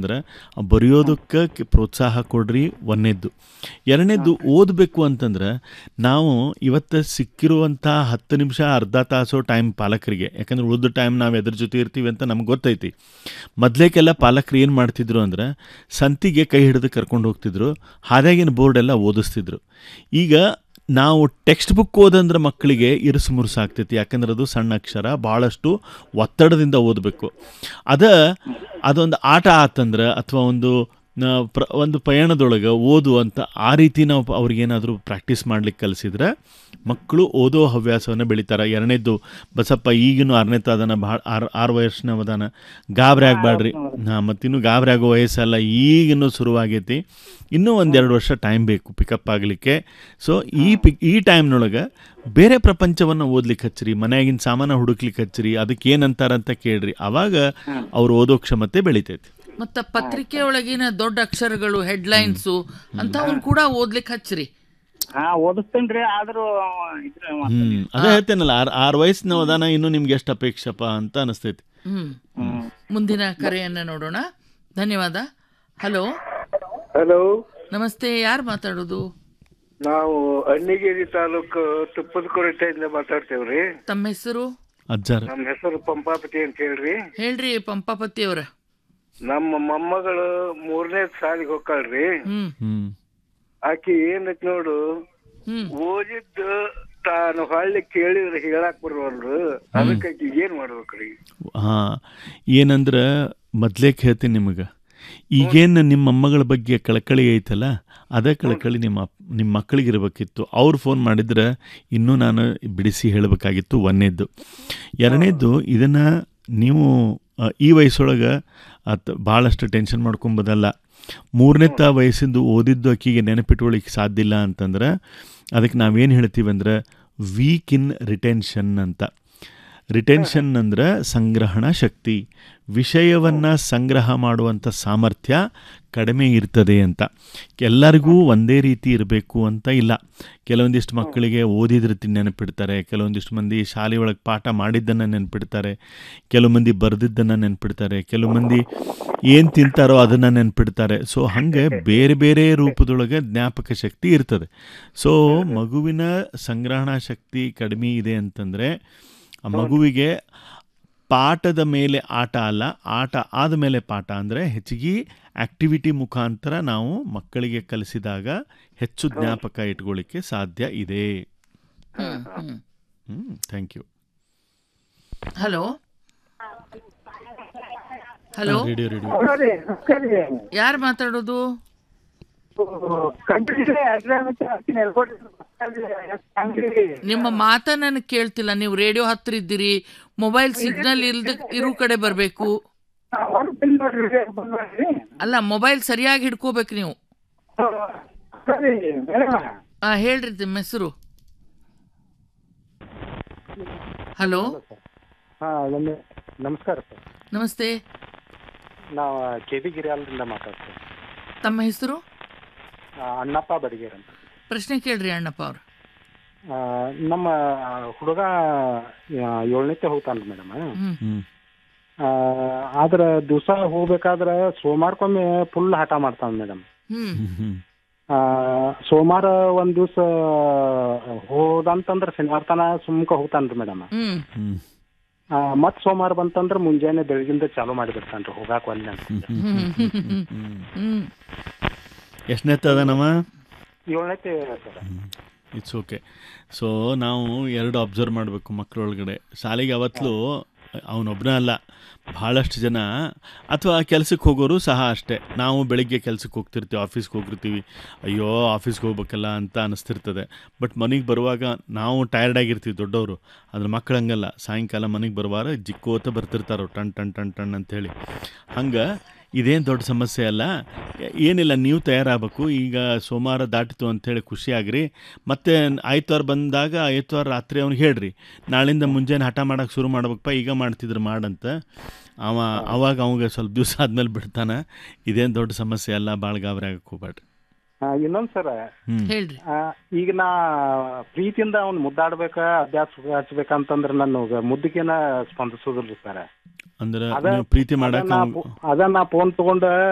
ಅಂತಂದ್ರೆ ಬರೆಯೋದಕ್ಕೆ ಕೆ- ಪ್ರೋತ್ಸಾಹ ಕೊಡ್ರಿ ಒಂದನೇದ್ದು ಎರಡನೇದ್ದು ಓದಬೇಕು ಅಂತಂದ್ರೆ ನಾವು ಇವತ್ತು ಸಿಕ್ಕಿರುವಂಥ ಹತ್ತು ನಿಮಿಷ ಅರ್ಧ ತಾಸು ಟೈಮ್ ಪಾಲಕರಿಗೆ ಯಾಕಂದ್ರೆ ಉಳಿದ ಟೈಮ್ ನಾವು ಎದ್ರ ಜೊತೆ ಇರ್ತೀವಿ ಅಂತ ನಮ್ಗೆ ಗೊತ್ತೈತಿ ಮೊದಲೇಕೆಲ್ಲ ಪಾಲಕರು ಏನು ಮಾಡ್ತಿದ್ರು ಅಂದ್ರೆ ಸಂತಿಗೆ ಕೈ ಹಿಡಿದು ಕರ್ಕೊಂಡು ಹೋಗ್ತಿದ್ರು ಹಾದ್ಯಾಗಿನ ಬೋರ್ಡ್ ಎಲ್ಲ ಓದಿಸ್ತಿದ್ರು ಈಗ ನಾವು ಟೆಕ್ಸ್ಟ್ ಬುಕ್ ಓದಂದ್ರೆ ಮಕ್ಕಳಿಗೆ ಇರುಸು ಮುರುಸು ಆಗ್ತೈತಿ ಯಾಕಂದ್ರೆ ಅದು ಸಣ್ಣ ಅಕ್ಷರ ಭಾಳಷ್ಟು ಒತ್ತಡದಿಂದ ಓದಬೇಕು ಅದ ಅದೊಂದು ಆಟ ಆತಂದ್ರೆ ಅಥವಾ ಒಂದು ನ- ಪ್ರ ಒಂದು ಪಯಣದೊಳಗೆ ಓದು ಅಂತ ಆ ರೀತಿ ನಾವು ಅವ್ರಿಗೇನಾದರೂ ಪ್ರಾಕ್ಟೀಸ್ ಮಾಡ್ಲಿಕ್ಕೆ ಕಲಿಸಿದ್ರೆ ಮಕ್ಕಳು ಓದೋ ಹವ್ಯಾಸವನ್ನು ಬೆಳಿತಾರೆ ಎರಡನೇದ್ದು ಬಸಪ್ಪ ಈಗಿನೂ ಆರನೇ ಅದಾನ ಭಾಳ ಆರು ಆರು ವಯಸ್ಸಿನವದಾನ ಗಾಬರಿ ಆಗಬೇಡ್ರಿ ಹಾಂ ಮತ್ತಿನ್ನೂ ಗಾಬರಿ ಆಗೋ ವಯಸ್ಸಲ್ಲ ಈಗಿನ್ನೂ ಶುರುವಾಗೈತಿ ಇನ್ನೂ ಒಂದೆರಡು ವರ್ಷ ಟೈಮ್ ಬೇಕು ಪಿಕಪ್ ಆಗಲಿಕ್ಕೆ ಸೊ ಈ ಪಿ ಈ ಟೈಮ್ನೊಳಗೆ ಬೇರೆ ಪ್ರಪಂಚವನ್ನು ಓದ್ಲಿಕ್ಕೆ ಹಚ್ಚಿರಿ ಮನೆಯಾಗಿನ ಸಾಮಾನು ಹುಡುಕ್ಲಿಕ್ಕೆ ಹಚ್ಚಿರಿ ಅದಕ್ಕೆ ಏನಂತಾರಂತ ಕೇಳ್ರಿ ಆವಾಗ ಅವ್ರು ಓದೋ ಕ್ಷಮತೆ ಬೆಳಿತೈತಿ ಮತ್ತ ಪತ್ರಿಕೆ ಒಳಗಿನ ದೊಡ್ಡ ಅಕ್ಷರಗಳು ಹೆಡ್ಲೈನ್ಸು ಅಂತವನ್ ಕೂಡ ಓದ್ಲಿಕ್ಕೆ ಹಚ್ಚ್ರಿ ಹಾ ಓದಿಸ್ತೇನ್ರಿ ಆದ್ರೂ ಇದ್ರ ಹ್ಮ್ ಅದೇ ಹೇಳ್ತೇನಲ್ಲ ಆರು ಆರು ವಯಸ್ಸಿನ ಅದಾನ ಇನ್ನು ನಿಮ್ಗೆ ಎಷ್ಟು ಅಪೇಕ್ಷಪ್ಪ ಅಂತ ಅನಿಸ್ತೈತಿ ಹ್ಮ್ ಮುಂದಿನ ಕರೆಯನ್ನ ನೋಡೋಣ ಧನ್ಯವಾದ ಹಲೋ ಹಲೋ ನಮಸ್ತೆ ಯಾರು ಮಾತಾಡೋದು ನಾವು ಅಣ್ಣಿಗೇರಿ ತಾಲೂಕು ತುಪ್ಪದ ಕೊರತೆಯಿಂದ ಮಾತಾಡ್ತೇವ್ರಿ ತಮ್ಮ ಹೆಸರು ಅಜ್ಜಾರ ನಮ್ಮ ಹೆಸರು ಪಂಪಾಪತಿ ಅಂತ ಹೇಳ್ರಿ ಹೇಳ್ರಿ ಪಂಪಾಪತಿ ಅವರ ನಮ್ಮ ಮೊಮ್ಮಗಳು ಮೂರನೇ ಸಾಲಿಗೆ ಹೋಗ್ತಾಳ್ರಿ ಹ್ಮ್ ಹ್ಮ್ ಆಕಿ ಏನೈತ್ ನೋಡು ಹ್ಮ್ ಓದಿದ್ದು ತಾನು ಹೊಳ್ಳಿ ಕೇಳಿದ್ರೆ ಹೇಳಾಕ್ ಬರುವಲ್ರು ಅದಕ್ಕೆ ಆಕಿ ಏನ್ ಮಾಡ್ಬೇಕ್ರಿ ಹಾಂ ಏನಂದ್ರೆ ಮೊದ್ಲೇಕ್ ಹೇಳ್ತೀನಿ ನಿಮಗೆ ಈಗೇನು ನಿಮ್ಮ ಮೊಮ್ಮಗಳ ಬಗ್ಗೆ ಕಳಕಳಿ ಐತಲ್ಲ ಅದೇ ಕಳಕಳಿ ನಿಮ್ಮ ಅಪ್- ನಿಮ್ಮ ಮಕ್ಕಳಿಗೆ ಇರಬೇಕಿತ್ತು ಅವ್ರು ಫೋನ್ ಮಾಡಿದ್ರೆ ಇನ್ನೂ ನಾನು ಬಿಡಿಸಿ ಹೇಳಬೇಕಾಗಿತ್ತು ಒಂದನೇದ್ದು ಎರಡನೇದ್ದು ಇದನ್ನು ನೀವು ಆ, ಈ ವಯಸ್ಸೊಳಗೆ ಅತ್ ಭಾಳಷ್ಟು ಟೆನ್ಷನ್ ಮಾಡ್ಕೊಂಬೋದಲ್ಲ ಮೂರನೇ ತ ವಯಸ್ಸಿಂದು ಓದಿದ್ದು ಅಕ್ಕಿಗೆ ನೆನಪಿಟ್ಕೊಳ್ಳಿಕ್ಕೆ ಸಾಧ್ಯ ಇಲ್ಲ ಅಂತಂದ್ರೆ ಅದಕ್ಕೆ ನಾವೇನು ಹೇಳ್ತೀವಿ ಅಂದ್ರೆ ವೀಕ್ ಇನ್ ರಿಟೆನ್ಷನ್ ಅಂತ ರಿಟೆನ್ಷನ್ ಅಂದ್ರೆ ಸಂಗ್ರಹಣ ಶಕ್ತಿ ವಿಷಯವನ್ನು ಸಂಗ್ರಹ ಮಾಡುವಂಥ ಸಾಮರ್ಥ್ಯ ಕಡಿಮೆ ಇರ್ತದೆ ಅಂತ ಎಲ್ಲರಿಗೂ ಒಂದೇ ರೀತಿ ಇರಬೇಕು ಅಂತ ಇಲ್ಲ ಕೆಲವೊಂದಿಷ್ಟು ಮಕ್ಕಳಿಗೆ ಓದಿದ್ರೆ ತಿ- ನೆನಪಿಡ್ತಾರೆ ಕೆಲವೊಂದಿಷ್ಟು ಮಂದಿ ಶಾಲೆ ಒಳಗೆ ಪಾಠ ಮಾಡಿದ್ದನ್ನು ನೆನಪಿಡ್ತಾರೆ ಕೆಲವು ಮಂದಿ ಬರೆದಿದ್ದನ್ನು ನೆನಪಿಡ್ತಾರೆ ಕೆಲವು ಮಂದಿ ಏನು ತಿಂತಾರೋ ಅದನ್ನು ನೆನಪಿಡ್ತಾರೆ ಸೊ ಹಾಗೆ ಬೇರೆ ಬೇರೆ ರೂಪದೊಳಗೆ ಜ್ಞಾಪಕ ಶಕ್ತಿ ಇರ್ತದೆ ಸೊ ಮಗುವಿನ ಸಂಗ್ರಹಣಾ ಶಕ್ತಿ ಕಡಿಮೆ ಇದೆ ಅಂತಂದರೆ ಆ ಮಗುವಿಗೆ ಪಾಠದ ಮೇಲೆ ಆಟ ಅಲ್ಲ ಆಟ ಆದ ಮೇಲೆ ಪಾಠ ಅಂದರೆ ಹೆಚ್ಚಿಗೆ ಆ್ಯಕ್ಟಿವಿಟಿ ಮುಖಾಂತರ ನಾವು ಮಕ್ಕಳಿಗೆ ಕಲಿಸಿದಾಗ ಹೆಚ್ಚು ಜ್ಞಾಪಕ ಇಟ್ಕೊಳ್ಳಿಕ್ಕೆ ಸಾಧ್ಯ ಇದೆ ಹ್ಮ್ ಹ್ಮ್ ಹ್ಞೂ thank you hello hello radio radio ಯಾರು ಮಾತಾಡೋದು ನಿಮ್ಮ ಮಾತ ನನಗೆ ಕೇಳ್ತಿಲ್ಲ ನೀವು ರೇಡಿಯೋ ಹತ್ರ ಇದ್ದೀರಿ ಮೊಬೈಲ್ ಸಿಗ್ನಲ್ ಇಲ್ದ ಇರೋ ಕಡೆ ಬರಬೇಕು ಅಲ್ಲ ಮೊಬೈಲ್ ಸರಿಯಾಗಿ ಹಿಡ್ಕೋಬೇಕು ನೀವು ಆ, ಹೇಳ್ರಿ ನಿಮ್ಮ ಹೆಸರು ಹಲೋ ಹಾ ನಮ- ನಮಸ್ಕಾರ ಸರ್ ನಮಸ್ತೆ ನಾವು ಕೆ ಬಿ ಗಿರಿಯಾಲದಿಂದ ಮಾತಾಡ್ತೇವೆ ತಮ್ಮ ಹೆಸರು ಆ, ಅಣ್ಣಪ್ಪ ಬಡಿಗೇರ್ ಅಂತ ಪ್ರಶ್ನೆ ಕೇಳ್ರಿ ಅಣ್ಣಪ್ಪ ಅವ್ರು ಆ, ನಮ್ಮ ಹುಡುಗ ಏಳನೇತೆ ಹೋಗ್ತಾನ್ರಿ ಮೇಡಮ್ ಹ್ಮ್ ಹ್ಞೂ ಆದ್ರ ದಿವಸ ಹೋಗ್ಬೇಕಾದ್ರ ಸೋಮವಾರಕ್ಕೊಮ್ಮೆ ಫುಲ್ ಹಠ ಮಾಡ್ತಾನ ಮೇಡಮ್ ಹ್ಮ್ ಹ್ಞೂ ಸೋಮವಾರ ಒಂದ್ ದಿವ್ಸ ಹೋದಂತಂದ್ರ ಶನಿವಾರ ತನ ಸುಮ್ಕ ಹೋಗ್ತಾನ್ರಿ ಮೇಡಮ್ ಹ್ಮ್ ಹ್ಞೂ ಮತ್ ಸೋಮವಾರ ಬಂತಂದ್ರ ಮುಂಜಾನೆ ಬೆಳಗಿಂದ ಚಾಲು ಮಾಡಿಬಿಡ್ತಾನ್ರಿ ಹೋಗಾಕ ಒಲ್ಲೆ ಅಂತ ಹ್ಮ್ ಹ್ಮ್ ಹ್ಮ್ ಹ್ಮ್ ಎಷ್ಟನೇ ಅದಾನಮ್ಮ ಏಳನೇತೆ ಸರ್ ಇಟ್ಸ್ ಓಕೆ ಸೊ ನಾವು ಎರಡು ಅಬ್ಸರ್ವ್ ಮಾಡಬೇಕು ಮಕ್ಕಳೊಳಗಡೆ ಶಾಲೆಗೆ ಅವತ್ತಲೂ ಅವನೊಬ್ಬನೇ ಅಲ್ಲ ಭಾಳಷ್ಟು ಜನ ಅಥವಾ ಕೆಲ್ಸಕ್ಕೆ ಹೋಗೋರು ಸಹ ಅಷ್ಟೇ ನಾವು ಬೆಳಿಗ್ಗೆ ಕೆಲ್ಸಕ್ಕೆ ಹೋಗ್ತಿರ್ತೀವಿ ಆಫೀಸ್ಗೆ ಹೋಗಿರ್ತೀವಿ ಅಯ್ಯೋ ಆಫೀಸ್ಗೆ ಹೋಗ್ಬೇಕಲ್ಲ ಅಂತ ಅನಿಸ್ತಿರ್ತದೆ ಬಟ್ ಮನೆಗೆ ಬರುವಾಗ ನಾವು ಟಯರ್ಡ್ ಆಗಿರ್ತೀವಿ ದೊಡ್ಡವರು ಅದ್ರ ಮಕ್ಳು ಹಂಗಲ್ಲ ಸಾಯಂಕಾಲ ಮನೆಗೆ ಬರುವಾಗ ಜಿಕ್ಕೋತ ಬರ್ತಿರ್ತಾರೋ ಟಣ್ ಟಣ್ ಟಣ್ ಟಣ್ ಅಂತೇಳಿ ಹಂಗೆ ಇದೇನು ದೊಡ್ಡ ಸಮಸ್ಯೆ ಅಲ್ಲ ಏನಿಲ್ಲ ನೀವು ತಯಾರಾಗಬೇಕು ಈಗ ಸೋಮವಾರ ದಾಟಿತು ಅಂಥೇಳಿ ಖುಷಿಯಾಗ್ರಿ ಮತ್ತೆ ಆಯ್ತವಾರ ಬಂದಾಗ ಆಯ್ತವಾರ ರಾತ್ರಿ ಅವ್ನಿಗೆ ಹೇಳ್ರಿ ನಾಳಿಂದ ಮುಂಜಾನೆ ಹಠ ಮಾಡೋಕೆ ಶುರು ಮಾಡ್ಬೇಕಪ್ಪ ಈಗ ಮಾಡ್ತಿದ್ರು ಮಾಡಂತ ಅವ ಅವಾಗ ಅವಾಗ ಸ್ವಲ್ಪ ದಿವಸ ಆದ್ಮೇಲೆ ಬಿಡ್ತಾನೆ ಇದೇನು ದೊಡ್ಡ ಸಮಸ್ಯೆ ಅಲ್ಲ ಭಾಳ ಗಾಬರಿ ಆಗಕ್ಕೆ ಹೋಗ್ಬೇಡ್ರಿ ಇನ್ನೊಂದ್ ಸರ್ ಹ್ಞೂ ಹೇಳ್ರಿ ಆ, ಈಗ ನಾ ಪ್ರೀತಿಯಿಂದ ಅವ್ನ್ ಮುದ್ದಾಡ್ಬೇಕ ಅಭ್ಯಾಸ ಹಚ್ಬೇಕಂತಂದ್ರ ನನಗ ಮುದ್ದಕ್ಕೇನ ಸ್ಪಂದಿಸೋದಿಲ್ರಿ ಸರ್ ಅಂದ್ರೆ ಅದ- ನೀವು ಪ್ರೀತಿ ಮಾಡಕ್ಕೆ ಅದನ್ನ ಫೋನ್ ತಗೊಂಡ